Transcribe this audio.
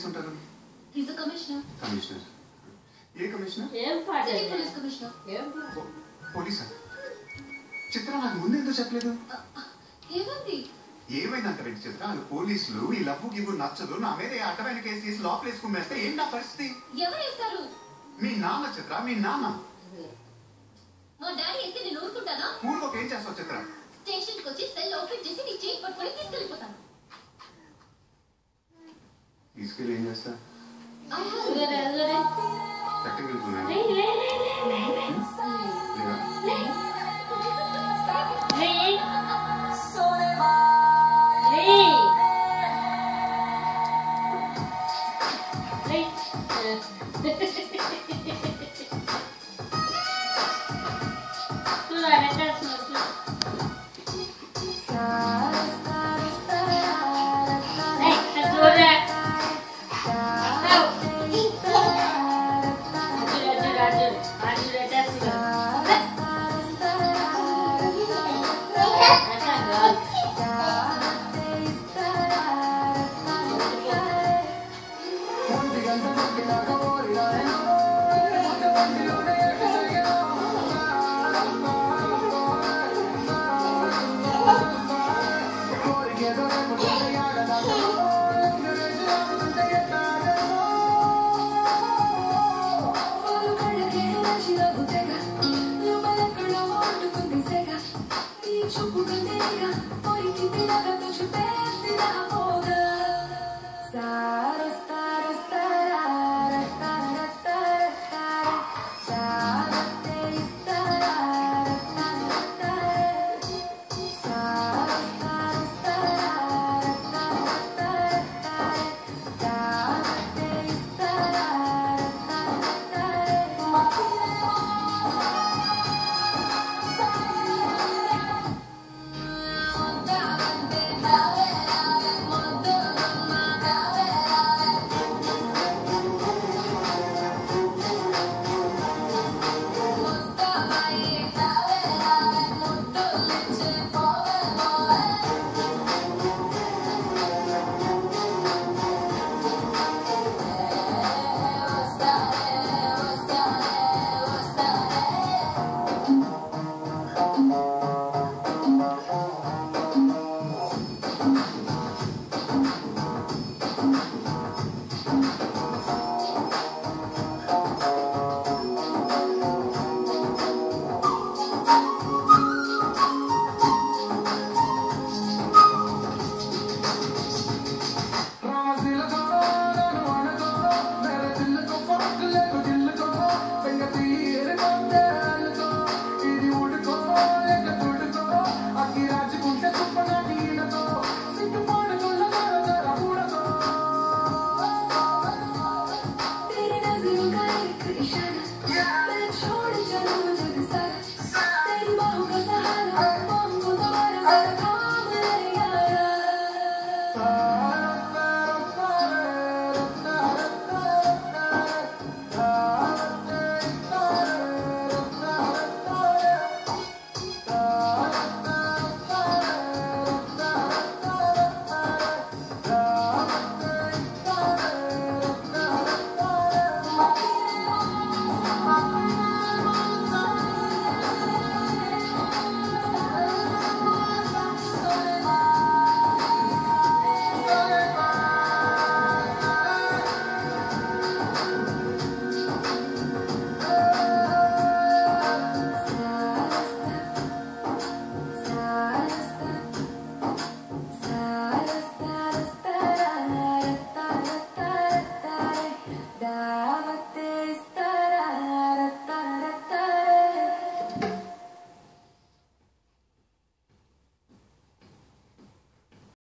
చేస్తుంటారు is commissioner commissioner ఏ commissioner ఏం పాట సిటీ పోలీస్ కమిషనర్ ఏం పాట పో- పోలీసా చిత్ర నాకు ముందు ఎందుకు చెప్పలేదు ఏమండి ఏమైందంట రెడ్డి చిత్ర వాళ్ళు పోలీసులు ఈ లవ్వు గివ్వు నచ్చదు నా మీద ఏ అడ్డమైన కేసు తీసి లోపల వేసుకుని ఏంటి నా పరిస్థితి ఎవరు వేస్తారు మీ నాన్న చిత్ర మీ నాన్న మా డాడీ వేస్తే నేను ఊరుకుంటానా ఊరికొక ఏం చేస్తావు చిత్ర స్టేషన్కి వచ్చి సెల్ ఓపెన్ చేసి నీ చేయి పట్టుకొని తీసుకెళ్ళిపోతాను తీసుకెళ్ళి ఏం చేస్తా I have అదిగోనే, అదిగోనే. చక్కగా వెళ్తున్నాను లే, లే, లే, లే, లే, లే. లే. లే. లే. చూడు, ఆయన ఎట్లా చేస్తున్నాడు, చూడు. ఏయ్, ఇక్కడ చూడురా. ఆవ్. అర్జున్, అర్జున్, అర్జున్. అర్జున్ ఎట్లా చేస్తున్నాడు? అట్లా కాదు. Sarah